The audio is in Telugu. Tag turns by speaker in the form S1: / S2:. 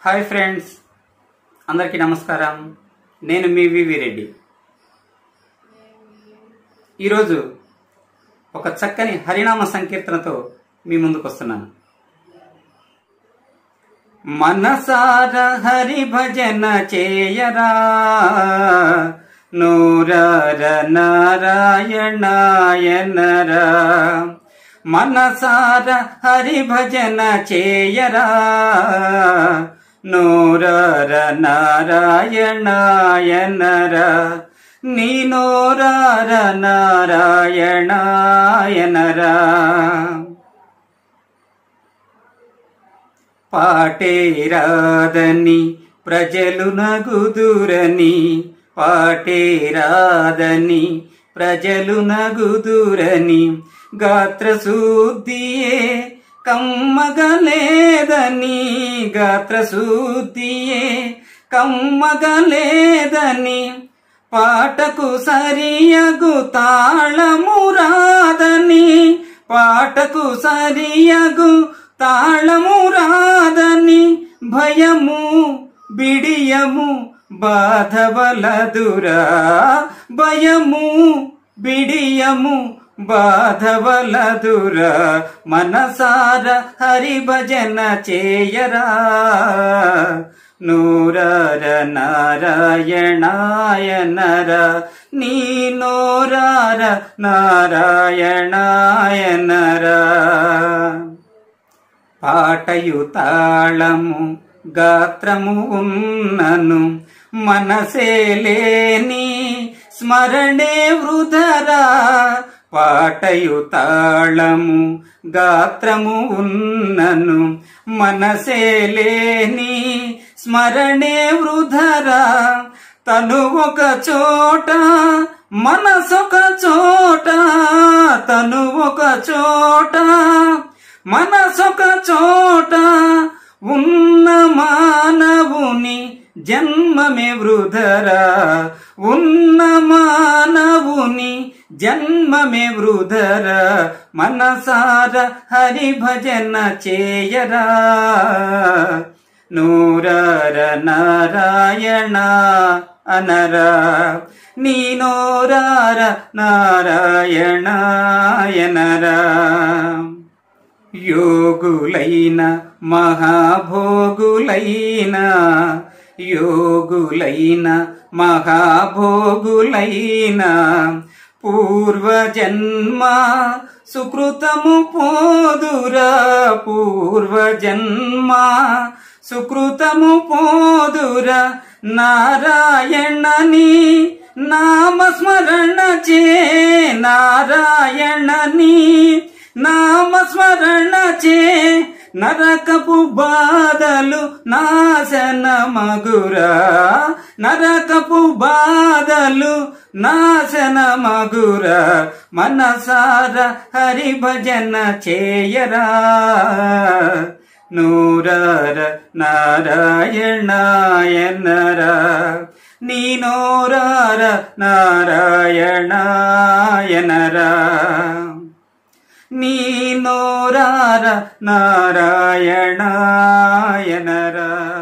S1: హాయ్ ఫ్రెండ్స్ అందరికీ నమస్కారం నేను మీ వివి రెడ్డి ఈరోజు ఒక చక్కని హరినామ సంకీర్తనతో మీ ముందుకు వస్తున్నాను మనసార హరి భజన చేయరా నూరార నారాయణాయనరా మనసార హరి భజన చేయరా నూరార నారాయణాయనరా నీ నోరార నారాయణాయనరా పాటేరాదని ప్రజలు నగుదురని పాటేరాదని ప్రజలు నగుదురని గాత్రశుద్ధియే కమ్మగలేదని గాత్రశుద్ధియే కమ్మగలేదని పాటకు సరియగు తాళమురాదని పాటకు సరియగు తాళమురాదని భయము బిడియము బాధవలదురా భయము బిడియము బాధవలదురా మనసార హరి భజన చేయరా నూరార నారాయణాయనర నీ నోరార నారాయణాయనర పాటయు తాళము గాత్రము ఉన్నను మనసే లేని స్మరణే వృధరా పాటయు తాళము గాత్రము ఉన్నను మనసే లేని స్మరణే వృధరా తను ఒక చోట మనసొక చోట తను ఒక చోట మనసొక చోట ఉన్న మానవుని జన్మమే వృధరా ఉన్న మానవుని జన్మమే వృధరా మనసార హరి భజన చేయరా నూరార నారాయణ అనరా నీ నోరార నారాయణాయనరా యోగులైన మహాభోగులైన యోగులైన మహాభోగులైన పూర్వజన్మ సుకృతము పోదురా పూర్వజన్మ సుకృతము పోదురా నారాయణని నామస్మరణ చే నారాయణని నామస్మరణ చే నరకపు బాధలు నాశన మగురా నరకపు బాధలు నాశన మగురా మనసార హరి భజన చేయరా నూరార నారాయణాయనరా నీ నోరార నారాయణాయనరా నీ నోరార నారాయణాయనరా